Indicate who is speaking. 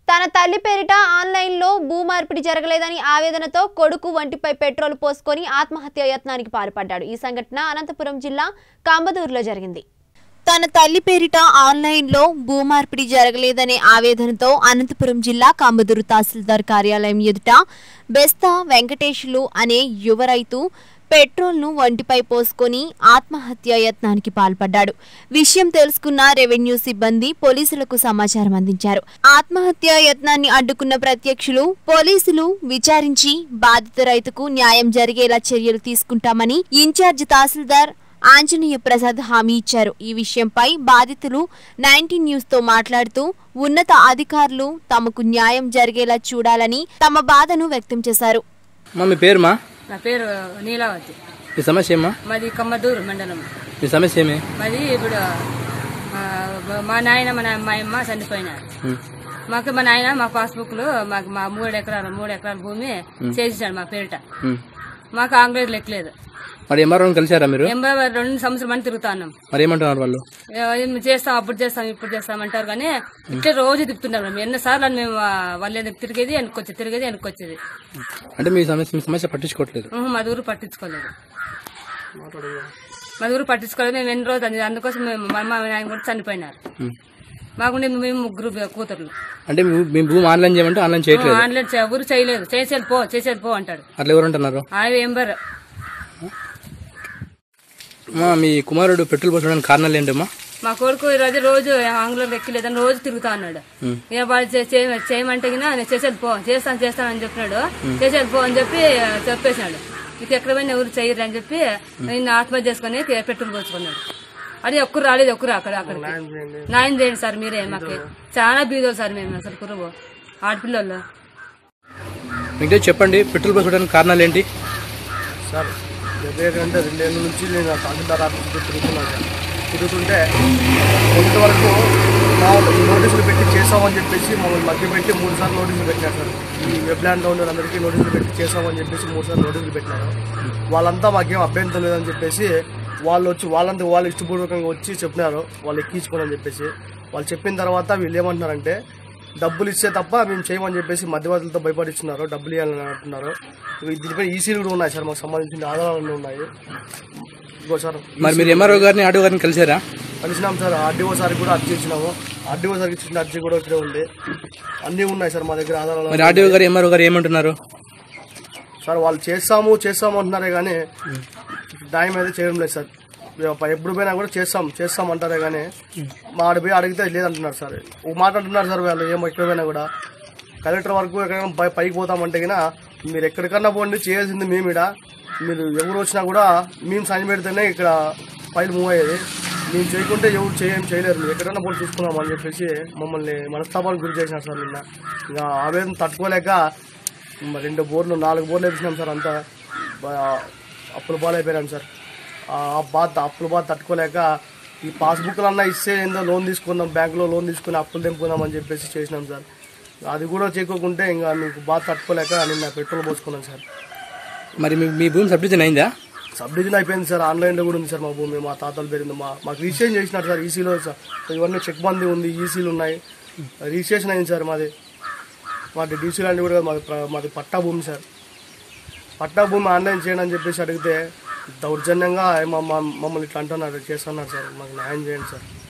Speaker 1: తన తల్లి పేరిట ఆన్లైన్లో భూమార్పిడి జరగలేదని ఆవేదనతో కొడుకు వంటిపై పెట్రోల్ పోసుకొని ఆత్మహత్య యత్నానికి పాల్పడ్డాడు ఈ సంఘటన అనంతపురం జిల్లా కాంబదూరులో జరిగింది తన తల్లి పేరిట ఆన్లైన్లో భూమార్పిడి జరగలేదనే ఆవేదనతో అనంతపురం జిల్లా కాంబదూరు తహసీల్దార్ కార్యాలయం ఎదుట బెస్తా వెంకటేశులు అనే యువ రైతు పెట్రోల్ను వంటిపై పోసుకొని ఆత్మహత్య యత్నానికి పాల్పడ్డాడు విషయం తెలుసుకున్న రెవెన్యూ సిబ్బంది పోలీసులకు సమాచారం అందించారు ఆత్మహత్య యత్నాన్ని అడ్డుకున్న ప్రత్యక్షులు పోలీసులు విచారించి బాధిత రైతుకు న్యాయం జరిగేలా చర్యలు తీసుకుంటామని ఇన్ఛార్జ్ తహసీల్దార్ ఆంజనేయ ప్రసాద్ హామీ ఇచ్చారు ఈ విషయంపై బాధితులు నైన్టీన్ న్యూస్ తో మాట్లాడుతూ ఉన్నత అధికారులు తమకు న్యాయం జరిగేలా చూడాలని తమ బాధను వ్యక్తం చేశారు
Speaker 2: అమ్మా మీ పేరుమా
Speaker 3: నా పేరు నీలావతి
Speaker 2: మీ సమస్య ఏమ్మా
Speaker 3: మాది కమ్మదూరు మండలం
Speaker 2: మీ సమస్య ఏమి
Speaker 3: మాది ఇప్పుడు ఆ, మా నాయన మా నాయన- మా అమ్మ చనిపోయినారు
Speaker 2: ఉమ్.
Speaker 3: మాకు మా నాయన మా పాస్బుక్ లో మాకు మా మూడు ఎకరాలు మూడు ఎకరాల భూమి చేసేసాడు మా పేరిట
Speaker 2: ఉమ్.
Speaker 3: మాకు ఆంగ్లేయులు లెక్కలేదు
Speaker 2: మరి ఎంఆర్ఓని కలిసారా మీరు
Speaker 3: ఎంబై రెండు సంవత్సరం అని తిరుగుతా ఉన్నాం
Speaker 2: మరి ఏమంటున్నారు వాళ్ళు
Speaker 3: ఏ, ఏం చేస్తాం అప్పుడు చేస్తాం ఇప్పుడు చేస్తాం అంటారు కానీ ఇట్లా రోజు తిప్పుతున్నారు మేము ఎన్నోసార్లు అని మేము ఆ, వాళ్ళు ఎందుకు తిరిగేది వెనక్కొచ్చేది తిరిగేది వెనక్కొచ్చేది
Speaker 2: అంటే మీ సమస్య మీ సమస్య పట్టించుకోవట్లేదు
Speaker 3: ఉహు, మా ఊరు పట్టించుకోలేదు మా ఊరు పట్టించుకోలేదు మేము ఎన్ని రోజులు అంది- అందుకోసం మేము మా అమ్మ ఆయన కూడా చనిపోయినారు
Speaker 2: ఉమ్.
Speaker 3: మాకుండే మేము ముగ్గురు కూతుర్లు
Speaker 2: అంటే మీ మీ భూమి ఆన్లైన్ చేయమంటే ఆన్లైన్ చేయట్లేదు
Speaker 3: ఆన్లైన్ చే- ఊరు చేయలేదు చేసేది పో చేసేది పో అంటాడు
Speaker 2: అట్లా ఎవరు అంటున్నారు
Speaker 3: ఆయన ఎంబర్
Speaker 2: అమ్మా మీ కుమారుడు పెట్రోల్ పోసడానికి కారణాలు ఏంటమ్మా
Speaker 3: మా కొడుకు ఈరోజు రోజు ఆంగ్లంలో ఎక్కలేదని రోజు తిరుగుతా అన్నాడు ఇక వాళ్ళు చే- చే- చేయమంటే గినా నేను చేసేది పో చేస్తాను చేస్తాను అని చెప్పినాడు చేసేది పో అని చెప్పి చెప్పేసినాడు ఇక ఎక్కడ పోయినా ఎవరు చేయరు అని చెప్పి నేను ఆత్మహత్య చేసుకుని పెట్రోల్ పోసుకున్నాడు అది ఒక్కరు రాలేదు ఒక్కరు అక్కడ అక్కడికి న్యాయం చేయండి సార్ మీరే మాకు చాలా బీదోలు సార్ మేము అసలు కురువు ఆడపిల్లలు
Speaker 2: మీకు చెప్పండి పెట్రోల్ పోసుకోవడానికి కారణాలు ఏంటి
Speaker 4: సార్ ఎందుకంటే రెండేళ్ళ నుంచి నేను తహసీల్దార్ ఆఫీస్ చుట్టూ తిరుగుతున్నాను సార్ తిరుగుతుంటే ఇంతవరకు మా ఈ నోటీసులు పెట్టి చేసామని చెప్పేసి మమ్మల్ని మధ్య పెట్టి మూడు సార్లు నోటీసులు పెట్టారు సార్ ఈ వెబ్ ల్యాండ్ ఓనర్ అందరికీ నోటీసులు పెట్టి చేసామని చెప్పేసి మూడు సార్లు నోటీసులు పెట్టినారు వాళ్ళంతా మాకేం అభ్యంతరం లేదని చెప్పేసి వాళ్ళు వచ్చి వాళ్ళంతా వాళ్ళు ఇష్టపూర్వకంగా వచ్చి చెప్పినారు వాళ్ళు ఎక్కించుకోని అని చెప్పేసి వాళ్ళు చెప్పిన తర్వాత వీళ్ళు ఏమంటున్నారంటే డబ్బులు ఇస్తే తప్ప మేము చేయమని చెప్పేసి మధ్యవర్తులతో భయపడిస్తున్నారు డబ్బులు ఇవ్వాలని అంటున్నారు ఇవి దీనిపై ఈసీలు కూడా ఉన్నాయి సార్ మాకు సంబంధించిన ఆధారాలు ఉన్నాయి ఇదిగో సార్
Speaker 2: మరి మీరు ఎంఆర్ఓ గారిని ఆటో గారిని కలిసారా
Speaker 4: కలిసినాం సార్ ఆర్డీఓ సార్కి కూడా అర్జీ ఇచ్చినాము ఆర్డీఓ సార్కి ఇచ్చిన అర్జీ కూడా ఇక్కడే ఉంది అన్నీ ఉన్నాయి సార్ మా దగ్గర ఆధారాలు
Speaker 2: మరి ఆర్డీఓ గారు ఎంఆర్ఓ గారు ఏమంటున్నారు
Speaker 4: సార్ వాళ్ళు చేస్తాము చేస్తాము అంటున్నారే కానీ న్యాయం అయితే చేయడం లేదు సార్ ఎప్పుడు పోయినా కూడా చేస్తాం చేస్తాం అంటారే కానీ మా ఆడ పోయి అడిగితే లేదంటున్నారు సార్ ఒక మాట అంటున్నారు సార్ వాళ్ళు ఏం ఎక్కడ పోయినా కూడా కలెక్టర్ వరకు ఎక్కడైనా పై పైకి పోతామంటే గినా మీరు ఎక్కడికన్నా పోండి చేయాల్సింది మేము ఇడ మీరు ఎవరు వచ్చినా కూడా మేము సైన్ పెడితేనే ఇక్కడ ఫైల్ మూవ్ అయ్యేది మేము చేయకుంటే ఎవరు చేయం చేయలేరు మీరు ఎక్కడైనా పోయి చూసుకున్నాం అని చెప్పేసి మమ్మల్ని మనస్తాపాలకు గురి చేసినారు సార్ నిన్న ఇంకా ఆవేదన తట్టుకోలేక మ- రెండు బోర్లు నాలుగు బోర్లు వేసినాం సార్ అంతా బా- అప్పుల పాలైపోయినాం సార్ ఆ బాధ అప్పుల బాధ తట్టుకోలేక ఈ పాస్బుక్లు అన్నా ఇస్తే ఏందో లోన్ తీసుకుందాం బ్యాంకులో లోన్ తీసుకుని అప్పులు తెంపుకుందాం అని చెప్పేసి చేసినాం సార్ అది కూడా చేయకోకుంటే ఇంకా మీకు బాధ తట్టుకోలేక నిన్న పెట్రోల్ పోసుకున్నాం సార్
Speaker 2: మరి మీ మీ భూమి సబ్డిజన్ అయిందా
Speaker 4: సబ్ డివిజన్ అయిపోయింది సార్ ఆన్లైన్లో కూడా ఉంది సార్ మా భూమి మా తాతల పేరుంది మా మాకు రిజిస్ట్రేషన్ చేసినారు సార్ ఈసీలో సార్ ఇవన్నీ చెక్ బందీ ఉంది ఈసీలు ఉన్నాయి రిజిస్ట్రేషన్ అయింది సార్ మాది మాది డీసీ ల్యాండ్ కూడా మాది ప్ర- మాది పట్టా భూమి సార్ పట్టా భూమి ఆన్లైన్ చేయండి అని చెప్పేసి అడిగితే దౌర్జన్యంగా మా- మా- మమ్మల్ని ఇట్లా అంటున్నారు చేస్తున్నారు సార్ మాకు న్యాయం చేయండి సార్